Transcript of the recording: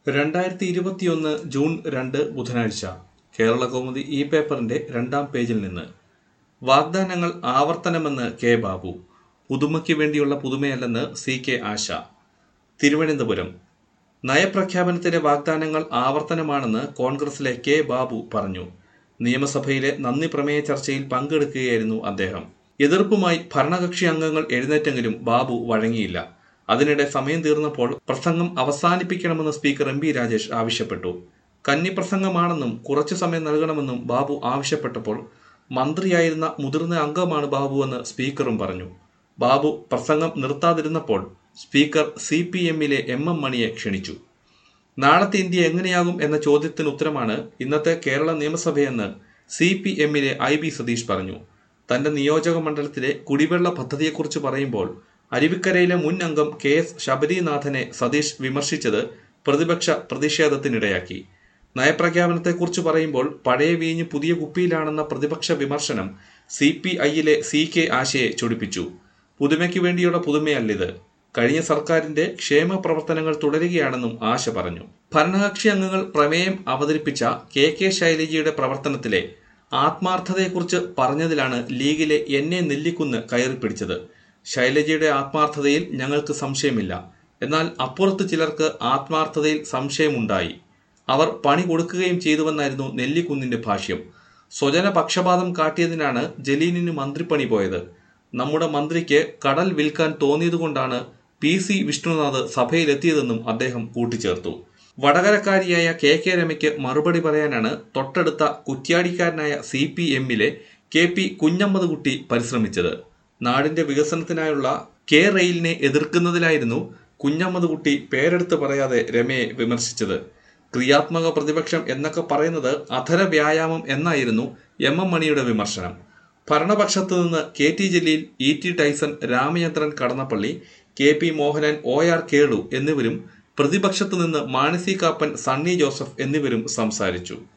രണ്ടായിരത്തി ഇരുപത്തിയൊന്ന് ജൂൺ രണ്ട് ബുധനാഴ്ച കേരള കൗമുദി ഈ പേപ്പറിന്റെ രണ്ടാം പേജിൽ നിന്ന് വാഗ്ദാനങ്ങൾ ആവർത്തനമെന്ന് കെ ബാബു പുതുമയ്ക്ക് വേണ്ടിയുള്ള പുതുമയല്ലെന്ന് സി കെ ആശ തിരുവനന്തപുരം നയപ്രഖ്യാപനത്തിലെ വാഗ്ദാനങ്ങൾ ആവർത്തനമാണെന്ന് കോൺഗ്രസിലെ കെ ബാബു പറഞ്ഞു നിയമസഭയിലെ നന്ദി പ്രമേയ ചർച്ചയിൽ പങ്കെടുക്കുകയായിരുന്നു അദ്ദേഹം എതിർപ്പുമായി ഭരണകക്ഷി അംഗങ്ങൾ എഴുന്നേറ്റെങ്കിലും ബാബു വഴങ്ങിയില്ല അതിനിടെ സമയം തീർന്നപ്പോൾ പ്രസംഗം അവസാനിപ്പിക്കണമെന്ന് സ്പീക്കർ എം പി രാജേഷ് ആവശ്യപ്പെട്ടു കന്നി പ്രസംഗമാണെന്നും കുറച്ചു സമയം നൽകണമെന്നും ബാബു ആവശ്യപ്പെട്ടപ്പോൾ മന്ത്രിയായിരുന്ന മുതിർന്ന അംഗമാണ് ബാബുവെന്ന് സ്പീക്കറും പറഞ്ഞു ബാബു പ്രസംഗം നിർത്താതിരുന്നപ്പോൾ സ്പീക്കർ സി പി എമ്മിലെ എം എം മണിയെ ക്ഷണിച്ചു നാളത്തെ ഇന്ത്യ എങ്ങനെയാകും എന്ന ചോദ്യത്തിന് ഉത്തരമാണ് ഇന്നത്തെ കേരള നിയമസഭയെന്ന് സി പി എമ്മിലെ ഐ ബി സതീഷ് പറഞ്ഞു തന്റെ നിയോജക മണ്ഡലത്തിലെ കുടിവെള്ള പദ്ധതിയെക്കുറിച്ച് പറയുമ്പോൾ അരുവിക്കരയിലെ മുൻ അംഗം കെ എസ് ശബരിനാഥനെ സതീഷ് വിമർശിച്ചത് പ്രതിപക്ഷ പ്രതിഷേധത്തിനിടയാക്കി നയപ്രഖ്യാപനത്തെക്കുറിച്ച് പറയുമ്പോൾ പഴയ വീഞ്ഞ് പുതിയ കുപ്പിയിലാണെന്ന പ്രതിപക്ഷ വിമർശനം സി പി ഐയിലെ സി കെ ആശയെ ചൊടിപ്പിച്ചു പുതുമയ്ക്ക് വേണ്ടിയുള്ള പുതുമയല്ലിത് കഴിഞ്ഞ സർക്കാരിന്റെ ക്ഷേമ പ്രവർത്തനങ്ങൾ തുടരുകയാണെന്നും ആശ പറഞ്ഞു ഭരണകക്ഷി അംഗങ്ങൾ പ്രമേയം അവതരിപ്പിച്ച കെ കെ ശൈലജയുടെ പ്രവർത്തനത്തിലെ ആത്മാർത്ഥതയെക്കുറിച്ച് പറഞ്ഞതിലാണ് ലീഗിലെ എന്നെ നെല്ലിക്കുന്ന് കയറിപ്പിടിച്ചത് ശൈലജയുടെ ആത്മാർത്ഥതയിൽ ഞങ്ങൾക്ക് സംശയമില്ല എന്നാൽ അപ്പുറത്ത് ചിലർക്ക് ആത്മാർത്ഥതയിൽ സംശയമുണ്ടായി അവർ പണി കൊടുക്കുകയും ചെയ്തുവെന്നായിരുന്നു നെല്ലിക്കുന്നിന്റെ ഭാഷ്യം സ്വജന പക്ഷപാതം കാട്ടിയതിനാണ് ജലീലിന് മന്ത്രിപ്പണി പോയത് നമ്മുടെ മന്ത്രിക്ക് കടൽ വിൽക്കാൻ തോന്നിയതുകൊണ്ടാണ് പി സി വിഷ്ണുനാഥ് സഭയിലെത്തിയതെന്നും അദ്ദേഹം കൂട്ടിച്ചേർത്തു വടകരക്കാരിയായ കെ കെ രമയ്ക്ക് മറുപടി പറയാനാണ് തൊട്ടടുത്ത കുറ്റ്യാടിക്കാരനായ സി പി എമ്മിലെ കെ പി കുഞ്ഞമ്മദ്കുട്ടി പരിശ്രമിച്ചത് നാടിന്റെ വികസനത്തിനായുള്ള കെ റെയിലിനെ എതിർക്കുന്നതിലായിരുന്നു കുഞ്ഞമ്മദ്കുട്ടി പേരെടുത്ത് പറയാതെ രമയെ വിമർശിച്ചത് ക്രിയാത്മക പ്രതിപക്ഷം എന്നൊക്കെ പറയുന്നത് അധര വ്യായാമം എന്നായിരുന്നു എം എം മണിയുടെ വിമർശനം ഭരണപക്ഷത്തു നിന്ന് K T Jaleel E T Tyson Ramachandran Kadannappally K P Mohanan O R Kelu എന്നിവരും പ്രതിപക്ഷത്തു നിന്ന് മാനസി കാപ്പൻ സണ്ണി ജോസഫ് എന്നിവരും സംസാരിച്ചു